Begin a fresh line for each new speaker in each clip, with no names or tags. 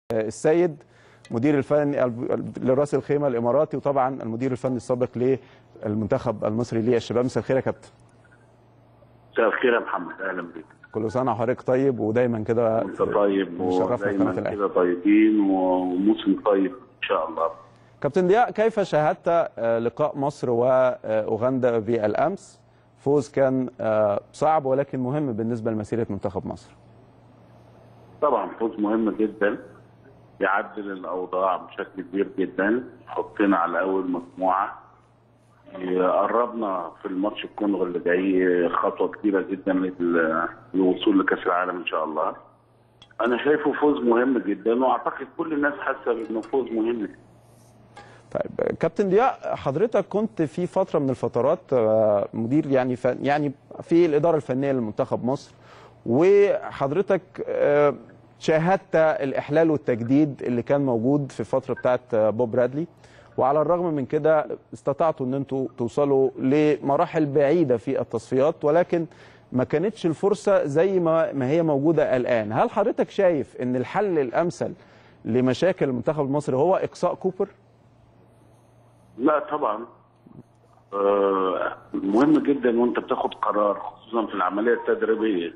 السيد مدير الفني لراس الخيمه الاماراتي وطبعا المدير الفني السابق للمنتخب المصري للشباب مساء الخير يا كابتن
مساء الخير يا محمد اهلا بك
كل سنه وحضرتك طيب ودايما كده
انت طيب
مشرفنا قناه
ودايما
الاهلي
كده طيبين وموسم طيب ان شاء الله
كابتن ضياء كيف شاهدت آه، لقاء مصر واوغندا بالامس فوز كان آه، صعب ولكن مهم بالنسبه لمسيره منتخب مصر
طبعا فوز مهم جدا يعدل الاوضاع بشكل كبير جدا يحطنا على اول مجموعه يقربنا في الماتش الكونغو اللي جاي خطوه كبيره جدا لل- للوصول لكاس العالم ان شاء الله انا شايفه فوز مهم جدا واعتقد كل الناس حاسه انه فوز مهم
طيب كابتن ضياء حضرتك كنت في فتره من الفترات آه، مدير يعني ف... يعني في الاداره الفنيه لمنتخب مصر وحضرتك آه، شاهدت الاحلال والتجديد اللي كان موجود في الفتره بتاعت آه، بوب برادلي وعلى الرغم من كده استطعتوا ان انتوا توصلوا لمراحل بعيده في التصفيات ولكن ما كانتش الفرصه زي ما ما هي موجوده الان هل حضرتك شايف ان الحل الامثل لمشاكل المنتخب المصري هو اقصاء كوبر
لا طبعا آه، مهم جدا وانت بتاخد قرار خصوصا في العمليه التدريبيه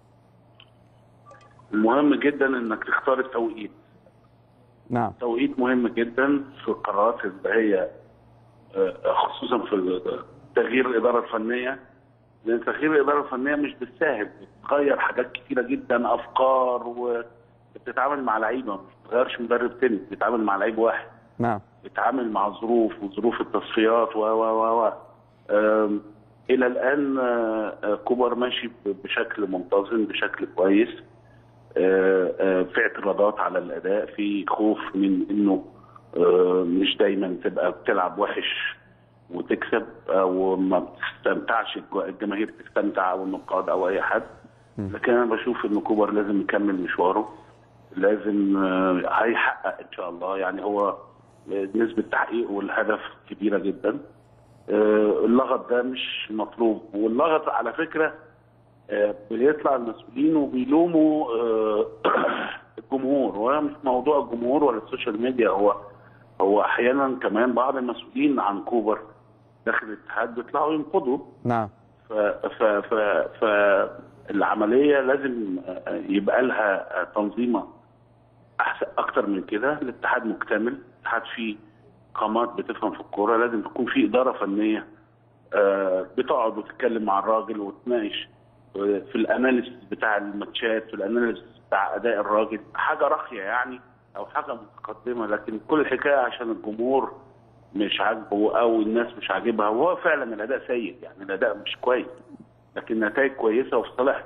المهم جدا انك تختار التوقيت
نعم
توقيت مهم جدا في القرارات اللي هي آه، خصوصا في تغيير الاداره الفنيه لان تغيير الاداره الفنيه مش بالساهل بتغير حاجات كتيره جدا افكار وبتتعامل مع لعيبه مش بتغيرش مدرب تاني بتتعامل مع لعيب واحد
نعم
بيتعامل مع ظروف وظروف التصفيات و و و و آم، الى الان آه، آه، كوبر ماشي ب- بشكل منتظم بشكل كويس آه، آه، في اعتراضات على الاداء في خوف من انه آه، مش دايما تبقى بتلعب وحش وتكسب او ما بتستمتعش الج- الجماهير تستمتع او النقاد او اي حد لكن انا بشوف ان كوبر لازم يكمل مشواره لازم آه، هيحقق ان شاء الله يعني هو آه، نسبه تحقيقه والهدف كبيره جدا آه، اللغط ده مش مطلوب واللغط على فكره آه، بيطلع المسؤولين وبيلوموا آه، الجمهور وهو مش موضوع الجمهور ولا السوشيال ميديا هو هو احيانا كمان بعض المسؤولين عن كوبر داخل الاتحاد بيطلعوا ينقضوا
نعم
ف ف ف فالعمليه لازم آه، يبقى لها آه، تنظيمه احسن اكتر من كده الاتحاد مكتمل الاتحاد فيه قامات بتفهم في الكوره لازم تكون في اداره فنيه آه، بتقعد وتتكلم مع الراجل وتناقش آه، في الاناليسيس بتاع الماتشات في الاناليسيس بتاع اداء الراجل حاجه راقيه يعني او حاجه متقدمه لكن كل الحكايه عشان الجمهور مش عاجبه او الناس مش عاجبها وهو فعلا الاداء سيء يعني الاداء مش كويس لكن النتائج كويسه وفي صالحنا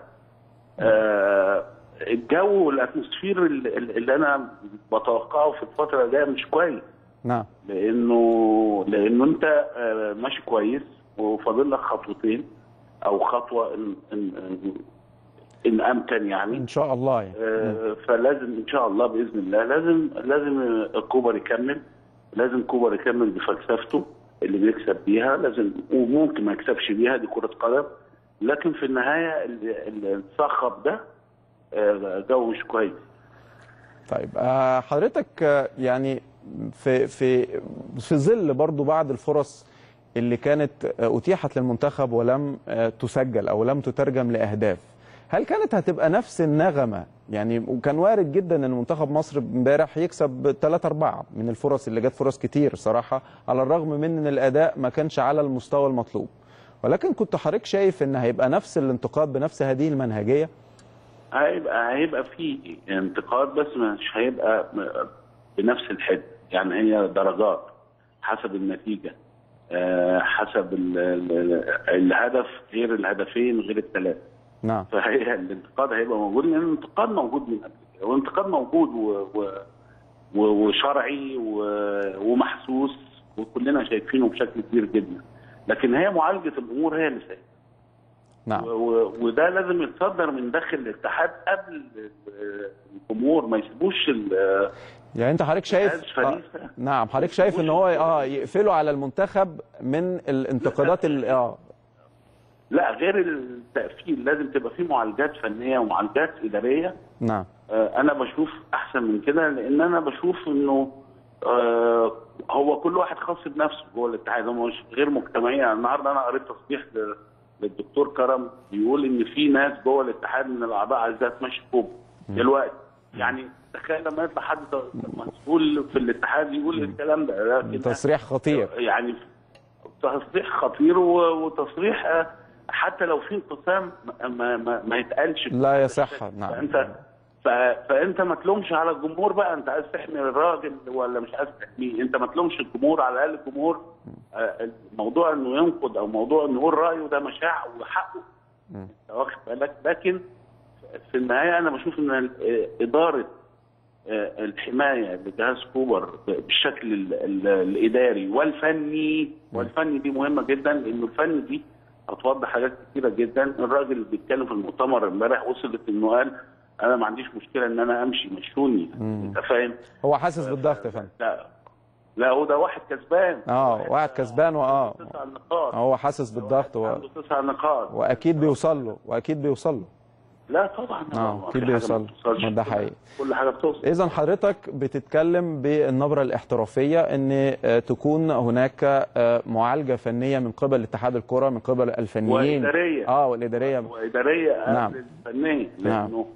آه الجو والاتموسفير اللي, اللي انا بتوقعه في الفتره الجايه مش كويس
نعم
لانه لانه انت آه، ماشي كويس وفاضل لك خطوتين او خطوه ان ان ان, إن امكن يعني
ان شاء الله يعني
آه، فلازم ان شاء الله باذن الله لازم لازم الكوبر يكمل لازم كوبر يكمل بفلسفته اللي بيكسب بيها لازم وممكن ما يكسبش بيها دي كره قدم لكن في النهايه اللي اللي صخب ده آه، جو مش كويس
طيب آه، حضرتك آه، يعني في في في ظل برضو بعض الفرص اللي كانت آه، اتيحت للمنتخب ولم آه، تسجل او لم تترجم لاهداف هل كانت هتبقى نفس النغمه يعني وكان وارد جدا ان منتخب مصر امبارح يكسب 3 4 من الفرص اللي جت فرص كتير صراحه على الرغم من ان الاداء ما كانش على المستوى المطلوب ولكن كنت حضرتك شايف ان هيبقى نفس الانتقاد بنفس هذه المنهجيه
هيبقى هيبقى في انتقاد بس مش هيبقى م- بنفس الحد يعني هي درجات حسب النتيجه آه، حسب ال- ال- الهدف غير الهدفين غير الثلاثه
نعم
فهي الانتقاد هيبقى موجود لان الانتقاد موجود من قبل كده والانتقاد موجود و... و... و... وشرعي و... ومحسوس وكلنا شايفينه بشكل كبير جدا لكن هي معالجه الامور هي اللي سهله
نعم
و... و... وده لازم يتصدر من داخل الاتحاد قبل الجمهور ما يسيبوش ال...
يعني انت حضرتك شايف
جهاز فريسة.
آه نعم حضرتك شايف ان هو اه يقفلوا على المنتخب من الانتقادات ال- اه
لا غير التقفيل لازم تبقى في معالجات فنيه ومعالجات اداريه
نعم
آه، انا بشوف احسن من كده لان انا بشوف انه آه، هو كل واحد خاص بنفسه جوه الاتحاد هم مش غير مجتمعين يعني النهارده انا قريت تصريح ل- للدكتور كرم بيقول ان في ناس جوه الاتحاد من الاعضاء عايزاها تمشي كوب دلوقتي يعني تخيل لما يطلع حد مسؤول في الاتحاد يقول الكلام ده لكن
تصريح خطير
يعني تصريح خطير و- وتصريح آه، حتى لو في انقسام ما, ما, ما, ما يتقالش
لا يصح نعم
فانت ف- فانت ما تلومش على الجمهور بقى انت عايز تحمي الراجل ولا مش عايز تحميه انت ما تلومش الجمهور على الاقل الجمهور آه، الموضوع انه ينقد او موضوع انه يقول رايه ده مشاع وحقه
مم.
أنت واخد بالك لكن في النهايه انا بشوف ان ال- آه، اداره آه، الحمايه لجهاز كوبر بالشكل ال- ال- الاداري والفني والفني دي مهمه جدا لانه الفني دي هتوضح حاجات كتيره جدا الراجل اللي بيتكلم في المؤتمر امبارح وصلت انه قال انا ما عنديش مشكله ان انا امشي مشوني انت فاهم
هو حاسس بالضغط يا فندم
لا لا هو ده واحد كسبان
اه واحد كسبان واه
تسع نقاط
هو حاسس بالضغط و...
عنده تسع نقاط
واكيد بيوصل له واكيد بيوصل له
لا طبعا
اه
ما
اكيد
في حاجة ما
بيوصل
بتوصلش.
له ده حقيقي
كل حاجه بتوصل
اذا حضرتك بتتكلم بالنبره الاحترافيه ان آه، تكون هناك آه، معالجه فنيه من قبل اتحاد الكره من قبل الفنيين
وإدارية.
اه والاداريه
واداريه
نعم.
قبل الفنيه
نعم.
لانه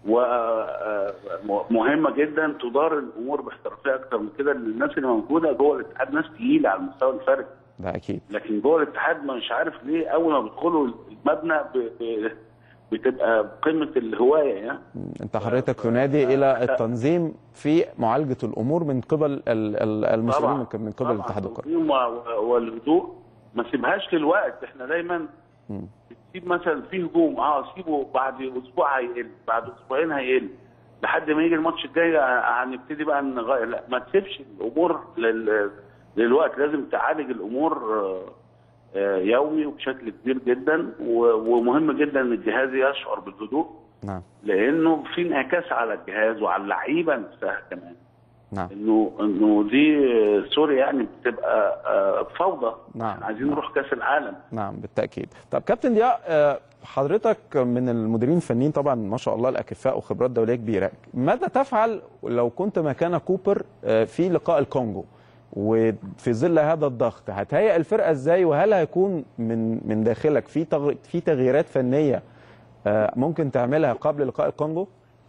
ومهمه جدا تدار الامور باحترافيه اكتر من كده لان الناس اللي موجوده جوه الاتحاد ناس تقيله على المستوى الفردي
ده اكيد
لكن جوه الاتحاد مش عارف ليه اول ما بيدخلوا المبنى ب- ب- بتبقى قمه الهوايه يعني
انت حضرتك تنادي الى التنظيم في معالجه الامور من قبل ال- ال- المسؤولين من من قبل
طبعاً
اتحاد الكره
التنظيم و- والهدوء ما سيبهاش للوقت احنا دايما
مم.
بتسيب مثلا في هجوم اه سيبه بعد اسبوع هيقل بعد اسبوعين هيقل لحد ما يجي الماتش الجاي هنبتدي بقى نغير لا ما تسيبش الامور لل... للوقت لازم تعالج الامور آه، آه، يومي وبشكل كبير جدا و- ومهم جدا ان الجهاز يشعر بالهدوء
نعم
لانه في انعكاس على الجهاز وعلى اللعيبه نفسها كمان
نعم
انه انه دي آه، سوري يعني بتبقى آه، فوضى
نعم.
إحنا عايزين نروح كاس العالم
نعم بالتاكيد طب كابتن ضياء آه، حضرتك من المديرين الفنيين طبعا ما شاء الله الاكفاء وخبرات دوليه كبيره ماذا تفعل لو كنت مكان كوبر آه، في لقاء الكونغو وفي ظل هذا الضغط هتهيئ الفرقه ازاي وهل هيكون من من داخلك في تغ- في تغييرات فنيه آه، ممكن تعملها قبل لقاء الكونغو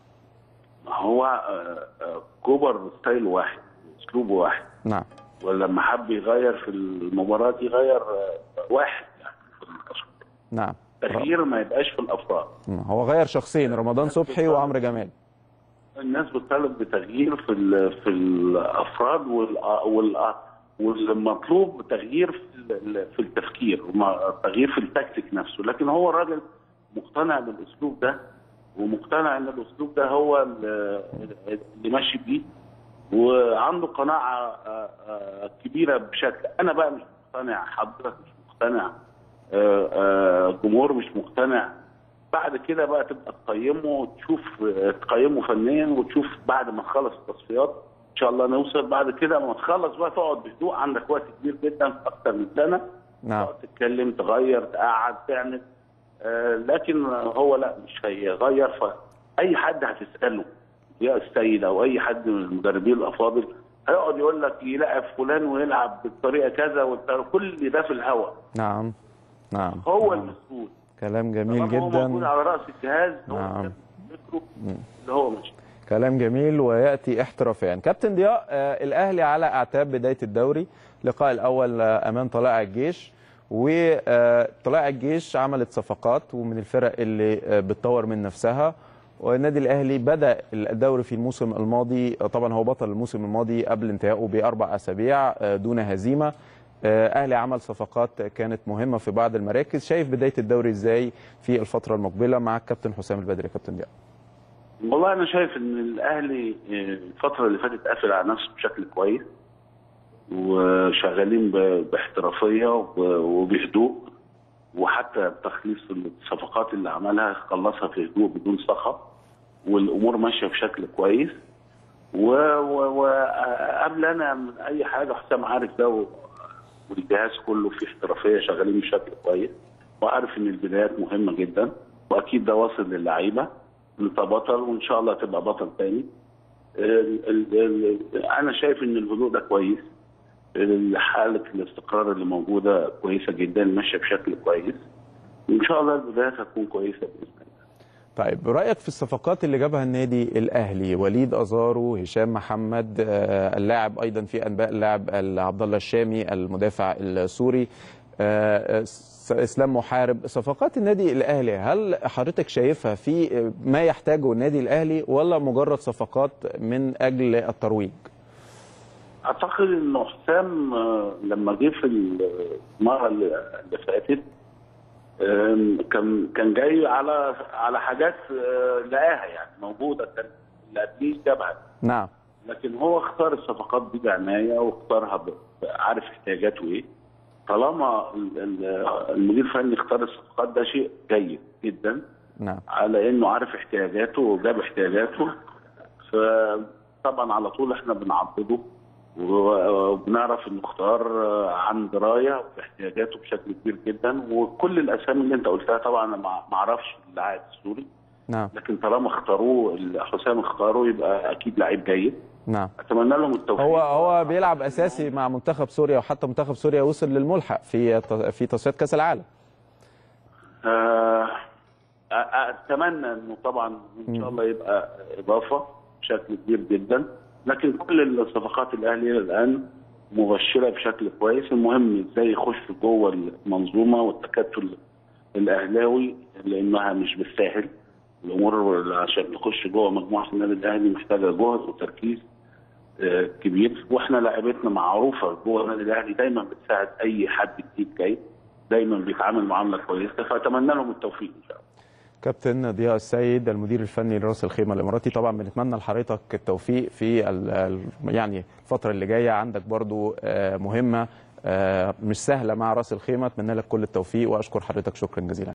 هو آه، آه، كوبر ستايل واحد اسلوبه واحد
نعم
ولما حب يغير في المباراه دي غير آه، واحد يعني في الأسلوب.
نعم
تغيير ما يبقاش في الافراد
هو غير شخصين رمضان صبحي وعمرو جمال
الناس بتطالب بتغيير في ال- في الافراد وال وال والمطلوب تغيير في ال- في التفكير وما- تغيير في التكتيك نفسه لكن هو الراجل مقتنع بالاسلوب ده ومقتنع ان الاسلوب ده هو ال- اللي ماشي بيه وعنده قناعه آه، آه، كبيره بشكل انا بقى مش مقتنع حضرتك مش مقتنع آه، آه، جمهور مش مقتنع بعد كده بقى تبقى تقيمه وتشوف آه، تقيمه فنيا وتشوف بعد ما تخلص التصفيات ان شاء الله نوصل بعد كده ما تخلص بقى تقعد بهدوء عندك وقت كبير جدا في اكتر من سنه
نعم
تقعد تتكلم تغير تقعد تعمل آه، لكن هو لا مش هيغير فاي حد هتساله يا السيد او اي حد من المدربين الافاضل هيقعد يقول لك يلاعب فلان ويلعب بالطريقه كذا والطريقة- كل ده في الهواء
نعم نعم
هو
نعم.
المسؤول
كلام جميل
طالما هو موجود
جدا
على راس الجهاز هو
نعم.
اللي فكره اللي هو ماشي
كلام جميل وياتي احترافيا كابتن ضياء آه الاهلي على اعتاب بدايه الدوري اللقاء الاول آه امام طلائع الجيش وطلائع الجيش عملت صفقات ومن الفرق اللي آه بتطور من نفسها والنادي الاهلي بدا الدوري في الموسم الماضي آه، طبعا هو بطل الموسم الماضي قبل انتهائه باربع اسابيع آه، دون هزيمه آه، اهلي عمل صفقات كانت مهمه في بعض المراكز شايف بدايه الدوري ازاي في الفتره المقبله مع الكابتن حسام البدري كابتن ضياء
والله انا شايف ان الاهلي آه، الفتره اللي فاتت قافل على نفسه بشكل كويس وشغالين ب- باحترافيه وب- وبهدوء وحتى تخليص الصفقات اللي عملها خلصها في هدوء بدون صخب والامور ماشيه بشكل كويس وقبل انا من اي حاجه حسام عارف ده و- والجهاز كله في احترافيه شغالين بشكل كويس وعارف ان البدايات مهمه جدا واكيد ده واصل للعيبه انت بطل وان شاء الله تبقى بطل تاني ال- ال- ال- انا شايف ان الهدوء ده كويس ال- حاله الاستقرار اللي موجوده كويسه جدا ماشيه بشكل كويس ان شاء الله البدايات هتكون كويسه باذن الله
طيب رايك في الصفقات اللي جابها النادي الاهلي وليد ازارو هشام محمد آه، اللاعب ايضا في انباء اللاعب عبد الله الشامي المدافع السوري آه، س- اسلام محارب صفقات النادي الاهلي هل حضرتك شايفها في ما يحتاجه النادي الاهلي ولا مجرد صفقات من اجل الترويج
اعتقد انه حسام آه، لما جه في المره اللي اللي فاتت آم، كان كان جاي على على حاجات آه، لقاها يعني موجوده كان اللي قبليه جابها
نعم
لكن هو اختار الصفقات دي بعنايه واختارها ب- عارف احتياجاته ايه طالما ال- ال- المدير الفني اختار الصفقات ده شيء جيد جدا
نعم
على انه عارف احتياجاته وجاب احتياجاته فطبعا على طول احنا بنعضده وبنعرف انه اختار عن درايه باحتياجاته بشكل كبير جدا وكل الاسامي اللي انت قلتها طبعا انا ما ما اعرفش اللاعب السوري
نعم
لكن طالما اختاروه حسام اختاره يبقى اكيد لعيب جيد
نعم
اتمنى لهم التوفيق
هو هو بيلعب اساسي مع منتخب سوريا وحتى منتخب سوريا وصل للملحق في في تصفيات كاس العالم
آه، أ- اتمنى انه طبعا ان شاء الله يبقى اضافه بشكل كبير جدا لكن كل الصفقات الاهليه الان مبشره بشكل كويس المهم ازاي يخش جوه المنظومه والتكتل الاهلاوي لانها مش بالساهل الامور عشان تخش جوه مجموعه النادي الاهلي محتاجه جهد وتركيز آه، كبير واحنا لاعبتنا معروفه جوه النادي الاهلي دايما بتساعد اي حد جديد جاي دايما بيتعامل معامله كويسه فاتمنى لهم التوفيق ان شاء الله
كابتن ضياء السيد المدير الفني لراس الخيمه الاماراتي طبعا بنتمنى لحضرتك التوفيق في ال- ال- يعني الفتره اللي جايه عندك برضو آه، مهمه آه، مش سهله مع راس الخيمه اتمنى لك كل التوفيق واشكر حضرتك شكرا جزيلا